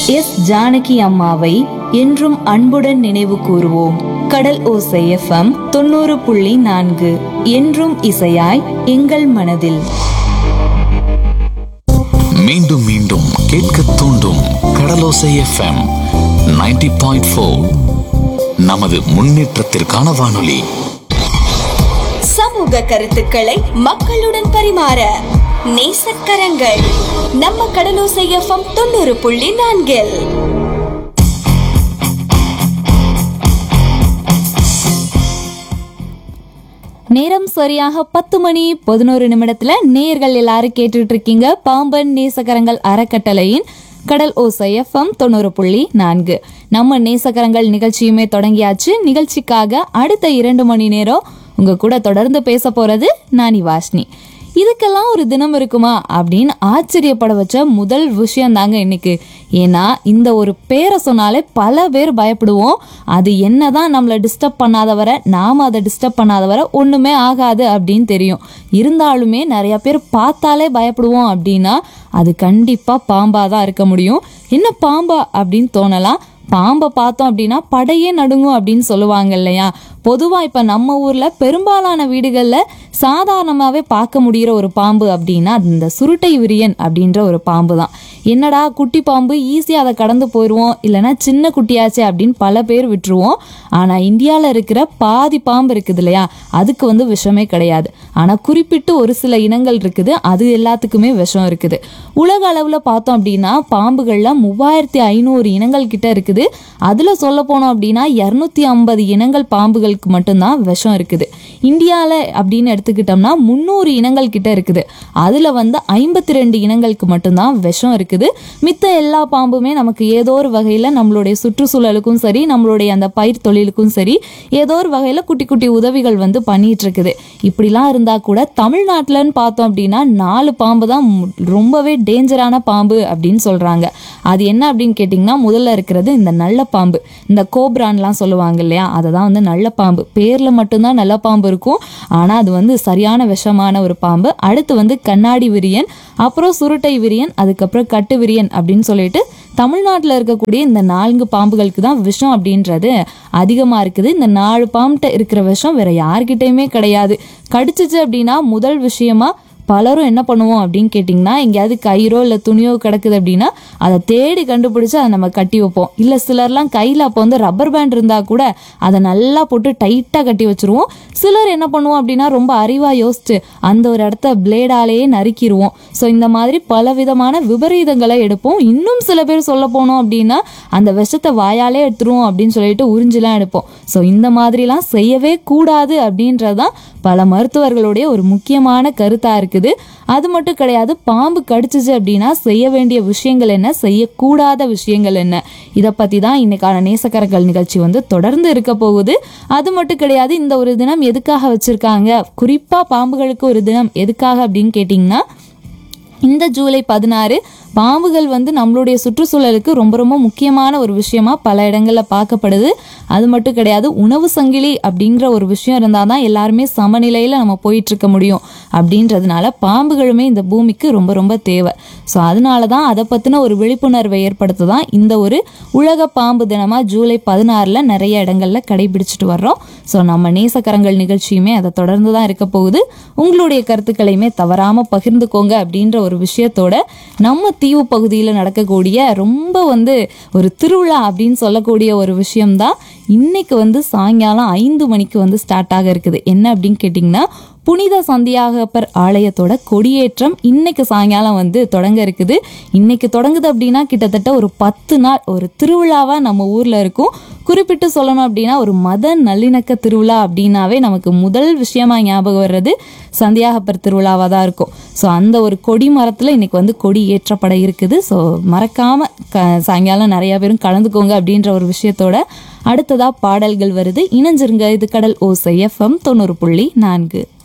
S Janaki அம்மாவை என்றும் அன்புடன் நினைவு கூறுவோம் கடல் ஓசை எஃப்எம் தொண்ணூறு புள்ளி நான்கு என்றும் இசையாய் எங்கள் மனதில் மீண்டும் மீண்டும் கேட்க தூண்டும் கடலோசை எஃப்எம் 90.4 பாயிண்ட் நமது முன்னேற்றத்திற்கான வானொலி சமூக கருத்துக்களை மக்களுடன் பரிமாற நேசக்கரங்கள் நம்ம கடலோசை எஃப்எம் தொண்ணூறு புள்ளி நான்கில் நேரம் சரியாக பத்து மணி பதினோரு நிமிடத்துல நேர்கள் எல்லாரும் கேட்டுட்டு இருக்கீங்க பாம்பன் நேசகரங்கள் அறக்கட்டளையின் கடல் ஓசை எஃப்எம் தொண்ணூறு புள்ளி நான்கு நம்ம நேசகரங்கள் நிகழ்ச்சியுமே தொடங்கியாச்சு நிகழ்ச்சிக்காக அடுத்த இரண்டு மணி நேரம் உங்க கூட தொடர்ந்து பேச போறது நானி வாஷ்னி இதுக்கெல்லாம் ஒரு தினம் இருக்குமா அப்படின்னு ஆச்சரியப்பட வச்ச முதல் விஷயம் தாங்க இன்னைக்கு ஏன்னா இந்த ஒரு பேரை சொன்னாலே பல பேர் பயப்படுவோம் அது என்னதான் நம்மளை டிஸ்டர்ப் பண்ணாத வரை நாம அதை டிஸ்டர்ப் பண்ணாத வரை ஒண்ணுமே ஆகாது அப்படின்னு தெரியும் இருந்தாலுமே நிறைய பேர் பார்த்தாலே பயப்படுவோம் அப்படின்னா அது கண்டிப்பா பாம்பா தான் இருக்க முடியும் என்ன பாம்பா அப்படின்னு தோணலாம் பாம்பை பார்த்தோம் அப்படின்னா படையே நடுங்கும் அப்படின்னு சொல்லுவாங்க இல்லையா பொதுவா இப்ப நம்ம ஊர்ல பெரும்பாலான வீடுகள்ல சாதாரணமாவே பார்க்க முடியிற ஒரு பாம்பு அப்படின்னா அது இந்த சுருட்டை விரியன் அப்படின்ற ஒரு பாம்பு தான் என்னடா குட்டி பாம்பு ஈஸியா அதை கடந்து போயிடுவோம் இல்லைன்னா சின்ன குட்டியாச்சே அப்படின்னு பல பேர் விட்டுருவோம் ஆனா இந்தியால இருக்கிற பாதி பாம்பு இருக்குது இல்லையா அதுக்கு வந்து விஷமே கிடையாது ஆனா குறிப்பிட்டு ஒரு சில இனங்கள் இருக்குது அது எல்லாத்துக்குமே விஷம் இருக்குது உலக அளவுல பார்த்தோம் அப்படின்னா பாம்புகள்ல மூவாயிரத்தி ஐநூறு இனங்கள் கிட்ட இருக்குது அதுல சொல்ல போனோம் அப்படின்னா இருநூத்தி ஐம்பது இனங்கள் பாம்புகளுக்கு மட்டும்தான் விஷம் இருக்குது இந்தியால அப்படின்னு எடுத்துக்கிட்டோம்னா முந்நூறு இனங்கள் கிட்ட இருக்குது அதுல வந்து ஐம்பத்தி ரெண்டு இனங்களுக்கு மட்டும்தான் விஷம் இருக்குது மித்த எல்லா பாம்புமே நமக்கு ஏதோ ஒரு வகையில நம்மளுடைய சுற்றுச்சூழலுக்கும் சரி நம்மளுடைய அந்த பயிர் தொழிலுக்கும் சரி ஏதோ ஒரு வகையில குட்டி குட்டி உதவிகள் வந்து பண்ணிட்டு இருக்குது இப்படிலாம் இருந்தா கூட தமிழ்நாட்டுலன்னு பார்த்தோம் அப்படின்னா நாலு பாம்பு தான் மு- ரொம்பவே டேஞ்சரான பாம்பு அப்படின்னு சொல்றாங்க அது என்ன அப்படின்னு கேட்டிங்கன்னா முதல்ல இருக்கிறது இந்த நல்ல பாம்பு இந்த கோப்ரான்லாம் சொல்லுவாங்க இல்லையா அதை தான் வந்து நல்ல பாம்பு பேர்ல மட்டும்தான் நல்ல பாம்பு இருக்கும் ஆனா அது வந்து சரியான விஷமான ஒரு பாம்பு அடுத்து வந்து கண்ணாடி விரியன் அப்புறம் சுருட்டை விரியன் அதுக்கப்புறம் கட்டு விரியன் அப்படின்னு சொல்லிட்டு தமிழ்நாட்டில் இருக்கக்கூடிய இந்த நான்கு பாம்புகளுக்கு தான் விஷம் அப்படின்றது அதிகமாக இருக்குது இந்த நாலு பாம்புகிட்ட இருக்கிற விஷம் வேற யார்கிட்டயுமே கிடையாது கடிச்சிச்சு அப்படின்னா முதல் விஷயமா பலரும் என்ன பண்ணுவோம் அப்படின்னு கேட்டிங்கன்னா எங்கேயாவது கயிறோ இல்லை துணியோ கிடக்குது அப்படின்னா அதை தேடி கண்டுபிடிச்சு அதை நம்ம கட்டி வைப்போம் இல்லை சிலர்லாம் கையில் அப்போ வந்து ரப்பர் பேண்ட் இருந்தால் கூட அதை நல்லா போட்டு டைட்டாக கட்டி வச்சிருவோம் சிலர் என்ன பண்ணுவோம் அப்படின்னா ரொம்ப அறிவாக யோசிச்சு அந்த ஒரு இடத்த பிளேடாலேயே நறுக்கிடுவோம் ஸோ இந்த மாதிரி பல விதமான விபரீதங்களை எடுப்போம் இன்னும் சில பேர் சொல்ல போனோம் அப்படின்னா அந்த விஷத்தை வாயாலே எடுத்துருவோம் அப்படின்னு சொல்லிட்டு உறிஞ்சிலாம் எடுப்போம் ஸோ இந்த மாதிரிலாம் செய்யவே கூடாது அப்படின்றதான் பல மருத்துவர்களுடைய ஒரு முக்கியமான கருத்தா இருக்குது அது மட்டும் கிடையாது பாம்பு கடிச்சிச்சு அப்படின்னா செய்ய வேண்டிய விஷயங்கள் என்ன செய்யக்கூடாத விஷயங்கள் என்ன இதை பத்தி தான் இன்னைக்கான நேசக்கரங்கள் நிகழ்ச்சி வந்து தொடர்ந்து இருக்க போகுது அது மட்டும் கிடையாது இந்த ஒரு தினம் எதுக்காக வச்சிருக்காங்க குறிப்பா பாம்புகளுக்கு ஒரு தினம் எதுக்காக அப்படின்னு கேட்டிங்கன்னா இந்த ஜூலை பதினாறு பாம்புகள் வந்து நம்மளுடைய சுற்றுச்சூழலுக்கு ரொம்ப ரொம்ப முக்கியமான ஒரு விஷயமா பல இடங்கள்ல பார்க்கப்படுது அது மட்டும் கிடையாது உணவு சங்கிலி அப்படிங்கிற ஒரு விஷயம் இருந்தால் தான் எல்லாருமே சமநிலையில் நம்ம போயிட்டு இருக்க முடியும் அப்படின்றதுனால பாம்புகளுமே இந்த பூமிக்கு ரொம்ப ரொம்ப தேவை ஸோ அதனால தான் அதை பற்றின ஒரு விழிப்புணர்வை ஏற்படுத்த தான் இந்த ஒரு உலக பாம்பு தினமாக ஜூலை பதினாறில் நிறைய இடங்கள்ல கடைபிடிச்சிட்டு வர்றோம் ஸோ நம்ம நேசக்கரங்கள் நிகழ்ச்சியுமே அதை தொடர்ந்து தான் இருக்க போகுது உங்களுடைய கருத்துக்களையுமே தவறாமல் பகிர்ந்துக்கோங்க அப்படின்ற ஒரு விஷயத்தோட நம்ம தீவு பகுதியில் நடக்கக்கூடிய ரொம்ப வந்து ஒரு திருவிழா அப்படின்னு சொல்லக்கூடிய ஒரு விஷயம்தான் இன்னைக்கு வந்து சாயங்காலம் ஐந்து மணிக்கு வந்து ஸ்டார்ட் ஆக இருக்குது என்ன அப்படின்னு கேட்டிங்கன்னா புனித சந்தியாகப்பர் ஆலயத்தோட கொடியேற்றம் இன்னைக்கு சாயங்காலம் வந்து தொடங்க இருக்குது இன்னைக்கு தொடங்குது அப்படின்னா கிட்டத்தட்ட ஒரு பத்து நாள் ஒரு திருவிழாவா நம்ம ஊர்ல இருக்கும் குறிப்பிட்டு சொல்லணும் அப்படின்னா ஒரு மத நல்லிணக்க திருவிழா அப்படின்னாவே நமக்கு முதல் விஷயமா ஞாபகம் வர்றது சந்தியாகப்பர் திருவிழாவாக தான் இருக்கும் ஸோ அந்த ஒரு கொடி மரத்தில் இன்னைக்கு வந்து கொடி ஏற்றப்பட இருக்குது ஸோ மறக்காம க சாயங்காலம் நிறைய பேரும் கலந்துக்கோங்க அப்படின்ற ஒரு விஷயத்தோட அடுத்ததா பாடல்கள் வருது இணைஞ்சிருங்க இது கடல் ஓசை எஃப்எம் தொண்ணூறு புள்ளி நான்கு